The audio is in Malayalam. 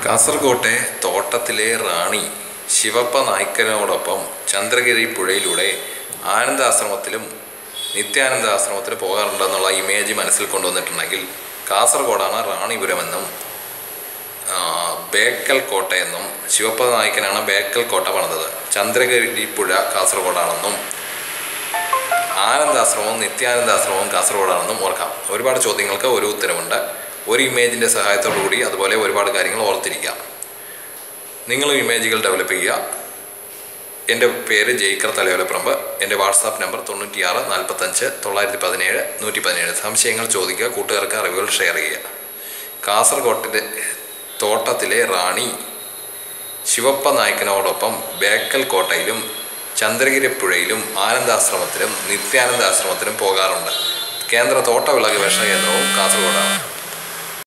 കാസർകോട്ടെ തോട്ടത്തിലെ റാണി ശിവപ്പ നായ്ക്കനോടൊപ്പം ചന്ദ്രഗിരി പുഴയിലൂടെ ആനന്ദാശ്രമത്തിലും നിത്യാനന്ദാശ്രമത്തിലും പോകാറുണ്ടെന്നുള്ള ഇമേജ് മനസ്സിൽ കൊണ്ടുവന്നിട്ടുണ്ടെങ്കിൽ കാസർഗോഡാണ് റാണിപുരമെന്നും ആ, ബേക്കൽ കോട്ടയെന്നും ശിവപ്പ നായ്ക്കനാണ് ബേക്കൽ കോട്ട പണിതത് ചന്ദ്രഗിരി പുഴ കാസർഗോഡാണെന്നും ആനന്ദാശ്രമവും നിത്യാനന്ദാശ്രമവും കാസർഗോഡാണെന്നും ഓർക്കാം ഒരുപാട് ചോദ്യങ്ങൾക്ക് ഒരു ഉത്തരവുണ്ട് ഒരു ഇമേജിൻ്റെ സഹായത്തോടു കൂടി അതുപോലെ ഒരുപാട് കാര്യങ്ങൾ ഓർത്തിരിക്കാം നിങ്ങളും ഇമേജുകൾ ഡെവലപ്പ് ചെയ്യുക എൻ്റെ പേര് ജയിക്കർ തലയോലപ്പറമ്പ് എൻ്റെ വാട്സാപ്പ് നമ്പർ തൊണ്ണൂറ്റിയാറ് നാൽപ്പത്തഞ്ച് തൊള്ളായിരത്തി പതിനേഴ് നൂറ്റി പതിനേഴ് സംശയങ്ങൾ ചോദിക്കുക കൂട്ടുകാർക്ക് അറിവുകൾ ഷെയർ ചെയ്യുക കാസർഗോട്ടിൻ്റെ തോട്ടത്തിലെ റാണി ശിവപ്പ നായ്ക്കനോടൊപ്പം ബേക്കൽ കോട്ടയിലും ചന്ദ്രഗിരി പുഴയിലും ആനന്ദാശ്രമത്തിലും നിത്യാനന്ദാശ്രമത്തിലും പോകാറുണ്ട് കേന്ദ്ര തോട്ടവിള ഗവേഷണ കേന്ദ്രവും കാസർഗോഡാണ്